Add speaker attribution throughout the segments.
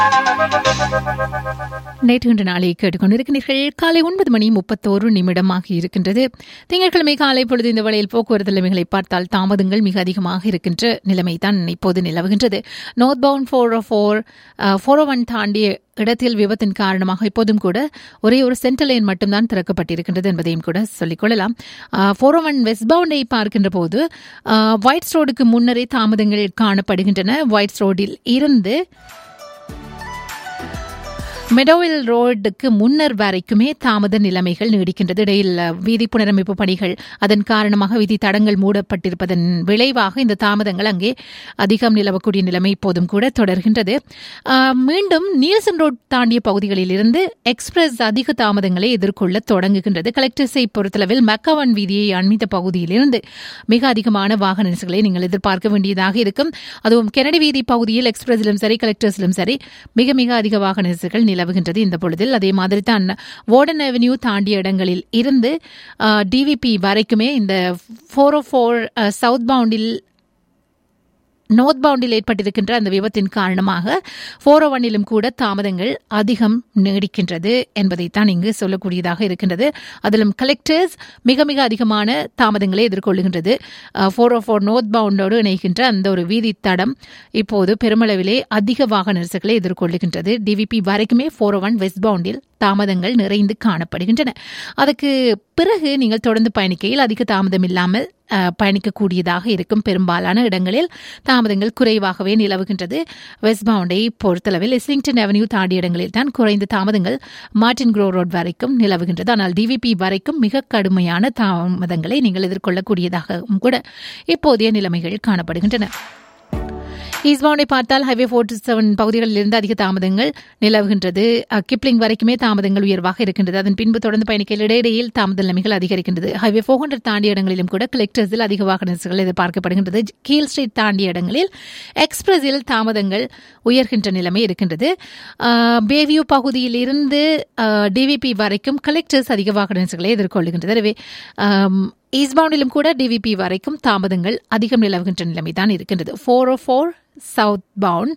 Speaker 1: நேற்று இன்று நாளை கேட்டுக்கொண்டிருக்கிறீர்கள் காலை ஒன்பது மணி முப்பத்தோரு நிமிடமாக இருக்கின்றது திங்கட்கிழமை காலை பொழுது இந்த வழியில் போக்குவரத்து நிலைமைகளை பார்த்தால் தாமதங்கள் மிக அதிகமாக இருக்கின்ற நிலைமை தான் இப்போது நிலவுகின்றது north bound four four four one தாண்டிய இடத்தில் விபத்தின் காரணமாக இப்போதும் கூட ஒரே ஒரு சென்ட்ரல் லைன் மட்டும்தான் திறக்கப்பட்டிருக்கின்றது என்பதையும் கூட சொல்லிக்கொள்ளலாம் ஃபோர் ஒன் வெஸ்ட் பவுண்டை பார்க்கின்ற போது ஒயிட்ஸ் ரோடுக்கு முன்னரே தாமதங்கள் காணப்படுகின்றன ஒயிட்ஸ் ரோடில் இருந்து மெடோவில் ரோடுக்கு முன்னர் வரைக்குமே தாமத நிலைமைகள் நீடிக்கின்றது இடையில் வீதி புனரமைப்பு பணிகள் அதன் காரணமாக வீதி தடங்கள் மூடப்பட்டிருப்பதன் விளைவாக இந்த தாமதங்கள் அங்கே அதிகம் நிலவக்கூடிய நிலைமை இப்போதும் கூட தொடர்கின்றது மீண்டும் நீல்சன் ரோட் தாண்டிய பகுதிகளில் இருந்து எக்ஸ்பிரஸ் அதிக தாமதங்களை எதிர்கொள்ள தொடங்குகின்றது கலெக்டர்ஸை பொறுத்தளவில் மக்கவன் வீதியை அண்மித்த பகுதியிலிருந்து மிக அதிகமான வாகன நெரிசல்களை நீங்கள் எதிர்பார்க்க வேண்டியதாக இருக்கும் அதுவும் கெனடி வீதி பகுதியில் எக்ஸ்பிரஸிலும் சரி கலெக்டர்ஸிலும் சரி மிக மிக அதிக வாகன நெரிசல்கள் நிலவுகின்றது இந்த பொழுதில் அதே மாதிரி தான் வார்டன் அவென்யூ தாண்டிய இடங்களில் இருந்து டிவிபி வரைக்குமே இந்த ஃபோர் ஓ ஃபோர் சவுத் பவுண்டில் நோர்த் பவுண்டில் ஏற்பட்டிருக்கின்ற அந்த விபத்தின் காரணமாக ஃபோர் ஒன்னிலும் கூட தாமதங்கள் அதிகம் நீடிக்கின்றது என்பதைத்தான் இங்கு சொல்லக்கூடியதாக இருக்கின்றது அதிலும் கலெக்டர்ஸ் மிக மிக அதிகமான தாமதங்களை எதிர்கொள்கின்றது ஃபோர் ஓ ஃபோர் நோர்த் பவுண்டோடு இணைகின்ற அந்த ஒரு வீதி தடம் இப்போது பெருமளவிலே அதிக வாகன நெரிசல்களை எதிர்கொள்ளுகின்றது டிவிபி வரைக்குமே ஃபோர் ஒன் வெஸ்ட் பவுண்டில் தாமதங்கள் நிறைந்து காணப்படுகின்றன அதுக்கு பிறகு நீங்கள் தொடர்ந்து பயணிக்கையில் அதிக தாமதம் இல்லாமல் பயணிக்கக்கூடியதாக இருக்கும் பெரும்பாலான இடங்களில் தாமதங்கள் குறைவாகவே நிலவுகின்றது வெஸ்ட் பவுண்டை பொறுத்தளவில் இஸ்லிங்டன் அவென்யூ தாண்டிய இடங்களில் தான் குறைந்த தாமதங்கள் மார்டின் க்ரோ ரோட் வரைக்கும் நிலவுகின்றது ஆனால் டிவிபி வரைக்கும் மிக கடுமையான தாமதங்களை நீங்கள் எதிர்கொள்ளக்கூடியதாகவும் கூட இப்போதைய நிலைமைகள் காணப்படுகின்றன ஈஸ்பவுண்டை பார்த்தால் ஹைவே ஃபோர்ட்டி செவன் பகுதிகளில் இருந்து அதிக தாமதங்கள் நிலவுகின்றது கிப்ளிங் வரைக்குமே தாமதங்கள் உயர்வாக இருக்கின்றது அதன் பின்பு தொடர்ந்து பயணிக்கையில் இடையிடையில் தாமத நிலைமைகள் அதிகரிக்கின்றது ஹைவே ஃபோர் ஹண்ட்ரட் தாண்டிய இடங்களிலும் கூட கலெக்டர்ஸில் அதிக வாகனங்கள் எதிர்பார்க்கப்படுகின்றது கீழ் ஸ்ட்ரீட் தாண்டிய இடங்களில் எக்ஸ்பிரஸில் தாமதங்கள் உயர்கின்ற நிலைமை இருக்கின்றது பேவியூ பகுதியில் இருந்து டிவிபி வரைக்கும் கலெக்டர்ஸ் அதிக வாகனங்களை எதிர்கொள்கின்றது எனவே ஈஸ்பவுண்டிலும் கூட டிவிபி வரைக்கும் தாமதங்கள் அதிகம் நிலவுகின்ற நிலைமை தான் இருக்கின்றது four O four south bound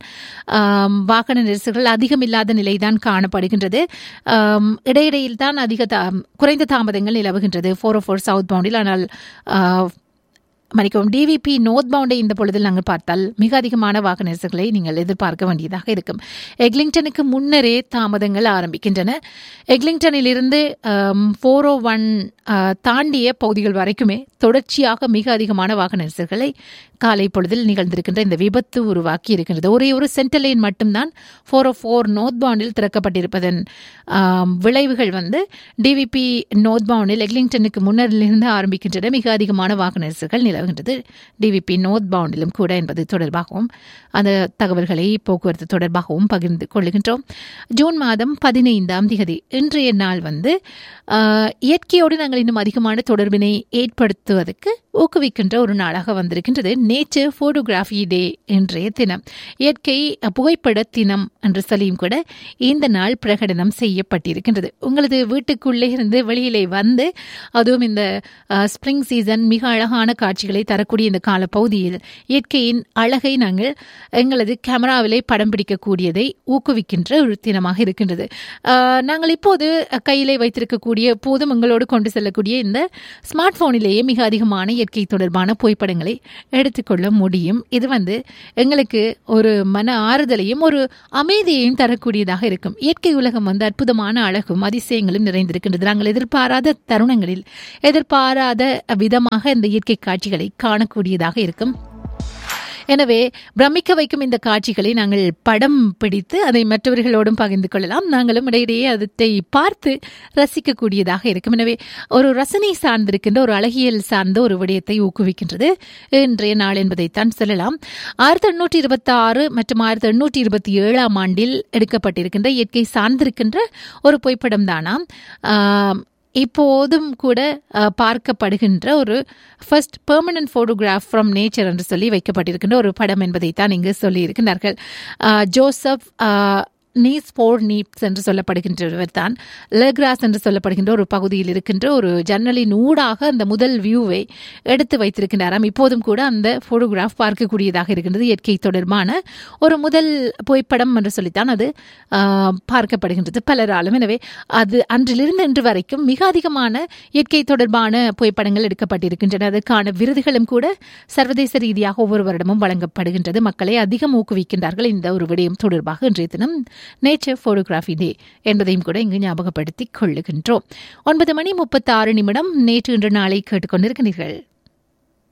Speaker 1: வாகன நெரிசல்கள் அதிகம் இல்லாத நிலைதான் காணப்படுகின்றது இடையிடையில் தான் அதிக குறைந்த தாமதங்கள் நிலவுகின்றது ஃபோர் ஓ ஃபோர் சவுத் பவுண்டில் ஆனால் மன்னிக்கவும் டிவிபி நோர்த் பவுண்டை இந்த பொழுதில் நாங்கள் பார்த்தால் மிக அதிகமான வாகன நெரிசல்களை நீங்கள் எதிர்பார்க்க வேண்டியதாக இருக்கும் எக்லிங்டனுக்கு முன்னரே தாமதங்கள் ஆரம்பிக்கின்றன எக்லிங்டனில் இருந்து ஃபோர் ஓ ஒன் தாண்டிய பகுதிகள் வரைக்குமே தொடர்ச்சியாக மிக அதிகமான வாகன நெரிசல்களை காலை பொழுதில் நிகழ்ந்திருக்கின்ற இந்த விபத்து உருவாக்கி இருக்கின்றது ஒரே ஒரு சென்ட்ரல் லைன் மட்டும்தான் ஃபோர் ஓ ஃபோர் நோர்த் பவுண்டில் திறக்கப்பட்டிருப்பதன் விளைவுகள் வந்து டிவிபி நோர்த் பவுண்டில் எக்லிங்டனுக்கு முன்னரிலிருந்து ஆரம்பிக்கின்றன மிக அதிகமான வாகன நெரிசல்கள் நிலவுகின்றது டிவிபி நோர்த் பவுண்டிலும் கூட என்பது தொடர்பாகவும் அந்த தகவல்களை போக்குவரத்து தொடர்பாகவும் பகிர்ந்து கொள்ளுகின்றோம் ஜூன் மாதம் பதினைந்தாம் திகதி இன்றைய நாள் வந்து இயற்கையோடு நாங்கள் இன்னும் அதிகமான தொடர்பினை ஏற்படுத்துவதற்கு ஊக்குவிக்கின்ற ஒரு நாளாக வந்திருக்கின்றது நேச்சர் போட்டோகிராஃபி டே இன்றைய தினம் இயற்கை புகைப்பட தினம் என்று சொல்லியும் கூட இந்த நாள் பிரகடனம் செய்யப்பட்டிருக்கின்றது உங்களது வீட்டுக்குள்ளே இருந்து வெளியிலே வந்து அதுவும் இந்த ஸ்ப்ரிங் சீசன் மிக அழகான காட்சிகளை தரக்கூடிய இந்த கால பகுதியில் இயற்கையின் அழகை நாங்கள் எங்களது கேமராவிலே படம் பிடிக்கக்கூடியதை ஊக்குவிக்கின்ற ஒரு தினமாக இருக்கின்றது நாங்கள் இப்போது கையிலே வைத்திருக்கக்கூடிய போதும் உங்களோடு கொண்டு செல்லக்கூடிய இந்த ஸ்மார்ட் போனிலேயே மிக அதிகமான இயற்கை தொடர்பான புகைப்படங்களை எடுத்துக்கொள்ள முடியும் இது வந்து எங்களுக்கு ஒரு மன ஆறுதலையும் ஒரு அமைதியையும் தரக்கூடியதாக இருக்கும் இயற்கை உலகம் வந்து அற்புதமான அழகும் அதிசயங்களும் நிறைந்திருக்கின்றது நாங்கள் எதிர்பாராத தருணங்களில் எதிர்பாராத விதமாக இந்த இயற்கை காட்சிகளை காணக்கூடியதாக இருக்கும் எனவே பிரமிக்க வைக்கும் இந்த காட்சிகளை நாங்கள் படம் பிடித்து அதை மற்றவர்களோடும் பகிர்ந்து கொள்ளலாம் நாங்களும் இடையிடையே அதை பார்த்து ரசிக்கக்கூடியதாக இருக்கும் எனவே ஒரு ரசனை சார்ந்திருக்கின்ற ஒரு அழகியல் சார்ந்த ஒரு விடயத்தை ஊக்குவிக்கின்றது இன்றைய நாள் என்பதைத்தான் சொல்லலாம் ஆயிரத்தி எண்ணூற்றி இருபத்தி ஆறு மற்றும் ஆயிரத்தி எண்ணூற்றி இருபத்தி ஏழாம் ஆண்டில் எடுக்கப்பட்டிருக்கின்ற இயற்கை சார்ந்திருக்கின்ற ஒரு புகைப்படம் தானாம் இப்போதும் கூட பார்க்கப்படுகின்ற ஒரு first permanent photograph from nature என்று சொல்லி வைக்கப்பட்டிருக்கின்ற ஒரு படம் என்பதைத்தான் இங்கு சொல்லியிருக்கிறார்கள் ஜோசப் நீஸ் போர் நீப்ஸ் என்று சொல்லப்படுகின்றவர் தான் லெக்ராஸ் என்று சொல்லப்படுகின்ற ஒரு பகுதியில் இருக்கின்ற ஒரு ஜன்னலின் ஊடாக அந்த முதல் வியூவை எடுத்து வைத்திருக்கின்றாராம் இப்போதும் கூட அந்த போட்டோகிராஃப் பார்க்கக்கூடியதாக இருக்கின்றது இயற்கை தொடர்பான ஒரு முதல் புகைப்படம் என்று சொல்லித்தான் அது ஆஹ், பார்க்கப்படுகின்றது பலராலும் எனவே அது அன்றிலிருந்து இன்று வரைக்கும் மிக அதிகமான இயற்கை தொடர்பான புகைப்படங்கள் எடுக்கப்பட்டிருக்கின்றன அதற்கான விருதுகளும் கூட சர்வதேச ரீதியாக ஒவ்வொரு வருடமும் வழங்கப்படுகின்றது மக்களை அதிகம் ஊக்குவிக்கின்றார்கள் இந்த ஒரு விடயம் தொடர்பாக இன்றைய தினம் நேச்சர் போட்டோகிராஃபி டே என்பதையும் கூட இங்கு ஞாபகப்படுத்திக் கொள்ளுகின்றோம் ஒன்பது மணி முப்பத்தி ஆறு நிமிடம் நேற்று இன்று நாளை கேட்டுக்கொண்டிருக்கிறீர்கள்